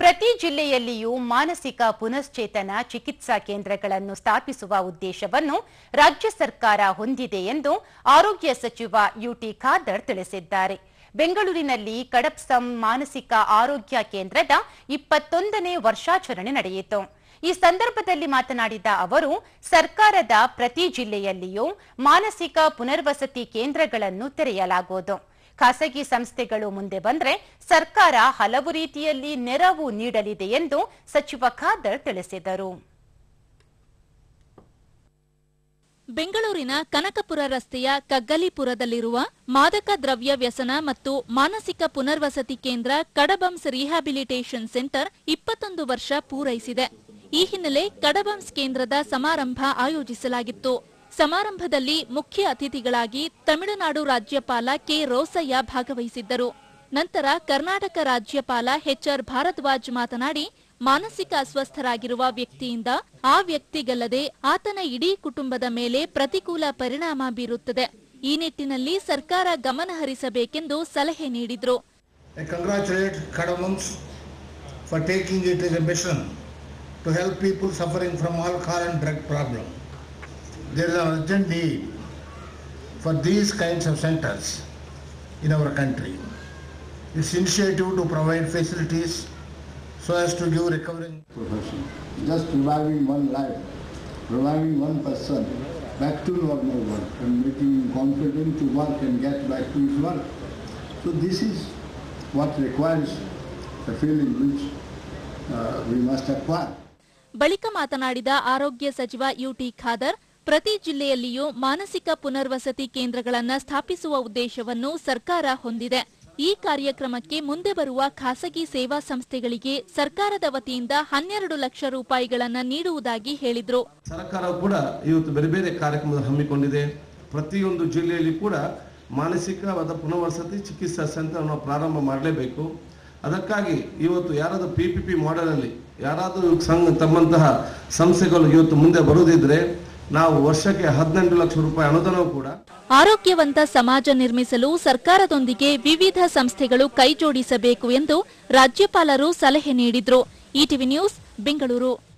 ಪ್ರತಿ ಜಿಲ್ಲೆಯಲ್ಲಿಯೂ ಮಾನಸಿಕ ಪುನಶ್ಚೇತನ ಚಿಕಿತ್ಸಾ ಕೇಂದ್ರಗಳನ್ನು ಸ್ಥಾಪಿಸುವ ಉದ್ದೇಶವನ್ನು ರಾಜ್ಯ ಸರ್ಕಾರ ಹೊಂದಿದೆ ಎಂದು ಆರೋಗ್ಯ ಸಚಿವ ಯುಟಿ ಖಾದರ್ ತಿಳಿಸಿದ್ದಾರೆ ಬೆಂಗಳೂರಿನಲ್ಲಿ ಕಡಪ್ಸಂ ಮಾನಸಿಕ ಆರೋಗ್ಯ ಕೇಂದ್ರದ ಇಪ್ಪತ್ತೊಂದನೇ ವರ್ಷಾಚರಣೆ ನಡೆಯಿತು ಈ ಸಂದರ್ಭದಲ್ಲಿ ಮಾತನಾಡಿದ ಅವರು ಸರ್ಕಾರದ ಪ್ರತಿ ಜಿಲ್ಲೆಯಲ್ಲಿಯೂ ಮಾನಸಿಕ ಪುನರ್ವಸತಿ ಕೇಂದ್ರಗಳನ್ನು ತೆರೆಯಲಾಗುವುದು ಖಾಸಗಿ ಸಂಸ್ಥೆಗಳು ಮುಂದೆ ಬಂದ್ರೆ ಸರ್ಕಾರ ಹಲವು ರೀತಿಯಲ್ಲಿ ನೆರವು ನೀಡಲಿದೆ ಎಂದು ಸಚಿವ ಖಾದರ್ ತಿಳಿಸಿದರು ಬೆಂಗಳೂರಿನ ಕನಕಪುರ ರಸ್ತೆಯ ಕಗ್ಗಲಿಪುರದಲ್ಲಿರುವ ಮಾದಕ ದ್ರವ್ಯ ವ್ಯಸನ ಮತ್ತು ಮಾನಸಿಕ ಪುನರ್ವಸತಿ ಕೇಂದ್ರ ಕಡಬಂಸ್ ರಿಹ್ಯಾಬಿಲಿಟೇಷನ್ ಸೆಂಟರ್ ಇಪ್ಪತ್ತೊಂದು ವರ್ಷ ಪೂರೈಸಿದೆ ಈ ಹಿನ್ನೆಲೆ ಕಡಬಂಸ್ ಕೇಂದ್ರದ ಸಮಾರಂಭ ಆಯೋಜಿಸಲಾಗಿತ್ತು ಸಮಾರಂಭದಲ್ಲಿ ಮುಖ್ಯ ಅತಿಥಿಗಳಾಗಿ ತಮಿಳುನಾಡು ರಾಜ್ಯಪಾಲ ಕೆ ರೋಸಯ್ಯ ಭಾಗವಹಿಸಿದ್ದರು ನಂತರ ಕರ್ನಾಟಕ ರಾಜ್ಯಪಾಲ ಎಚ್ಆರ್ ಭಾರದ್ವಾಜ್ ಮಾತನಾಡಿ ಮಾನಸಿಕ ಅಸ್ವಸ್ಥರಾಗಿರುವ ವ್ಯಕ್ತಿಯಿಂದ ಆ ವ್ಯಕ್ತಿಗಲ್ಲದೆ ಆತನ ಇಡೀ ಕುಟುಂಬದ ಮೇಲೆ ಪ್ರತಿಕೂಲ ಪರಿಣಾಮ ಬೀರುತ್ತದೆ ಈ ನಿಟ್ಟಿನಲ್ಲಿ ಸರ್ಕಾರ ಗಮನ ಹರಿಸಬೇಕೆಂದು ಸಲಹೆ ನೀಡಿದ್ರು I congratulate Kadamans for taking it as a mission to help people suffering from alcohol and drug problem. There is an urgent need for these kinds of centers in our country. This initiative to provide facilities so as to give recovering profession. Just reviving one life, reviving one person back to normal work and making him confident to work and get back to his work. So this is what requires the feeling which uh, we must acquire. ಬಳಿಕ ಮಾತನಾಡಿದ ಆರೋಗ್ಯ ಸಚಿವ UT Khader ಪ್ರತಿ ಜಿಲ್ಲೆಯಲ್ಲಿಯೂ ಮಾನಸಿಕ ಪುನರ್ವಸತಿ ಕೇಂದ್ರಗಳನ್ನು ಸ್ಥಾಪಿಸುವ ಉದ್ದೇಶವನ್ನು ಸರ್ಕಾರ ಹೊಂದಿದೆ ಈ ಕಾರ್ಯಕ್ರಮಕ್ಕೆ ಮುಂದೆ ಬರುವ ಖಾಸಗಿ ಸೇವಾ ಸಂಸ್ಥೆಗಳಿಗೆ ಸರ್ಕಾರದ ವತಿಯಿಂದ ಹನ್ನೆರಡು ಲಕ್ಷ ರೂಪಾಯಿಗಳನ್ನು ನೀಡುವುದಾಗಿ ಹೇಳಿದ್ರು ಸರ್ಕಾರ ಕೂಡ ಇವತ್ತು ಬೇರೆ ಬೇರೆ ಕಾರ್ಯಕ್ರಮ ಹಮ್ಮಿಕೊಂಡಿದೆ ಪ್ರತಿಯೊಂದು ಜಿಲ್ಲೆಯಲ್ಲಿ ಕೂಡ ಮಾನಸಿಕವಾದ ಪುನರ್ವಸತಿ ಚಿಕಿತ್ಸಾ ಸೆಂಟರ್ ನಾವು ಪ್ರಾರಂಭ ಮಾಡಲೇಬೇಕು ಅದಕ್ಕಾಗಿ ಇವತ್ತು ಯಾರಾದರೂ ಪಿ ಪಿ ಪಿ ಮಾಡೆಲಲ್ಲಿ ಯಾರಾದರೂ ಸಂಘ ತಮ್ಮಂತಹ ಸಂಸ್ಥೆಗಳು ಇವತ್ತು ಮುಂದೆ ಬರುವುದಿದ್ರೆ ನಾವು ವರ್ಷಕ್ಕೆ ಹದಿನೆಂಟು ಲಕ್ಷ ರೂಪಾಯಿ ಅನುದಾನವೂ ಕೂಡ ಆರೋಗ್ಯವಂತ ಸಮಾಜ ನಿರ್ಮಿಸಲು ಸರ್ಕಾರದೊಂದಿಗೆ ವಿವಿಧ ಸಂಸ್ಥೆಗಳು ಕೈಜೋಡಿಸಬೇಕು ಎಂದು ರಾಜ್ಯಪಾಲರು ಸಲಹೆ ನೀಡಿದ್ರು ಇಟಿವಿ ನ್ಯೂಸ್ ಬೆಂಗಳೂರು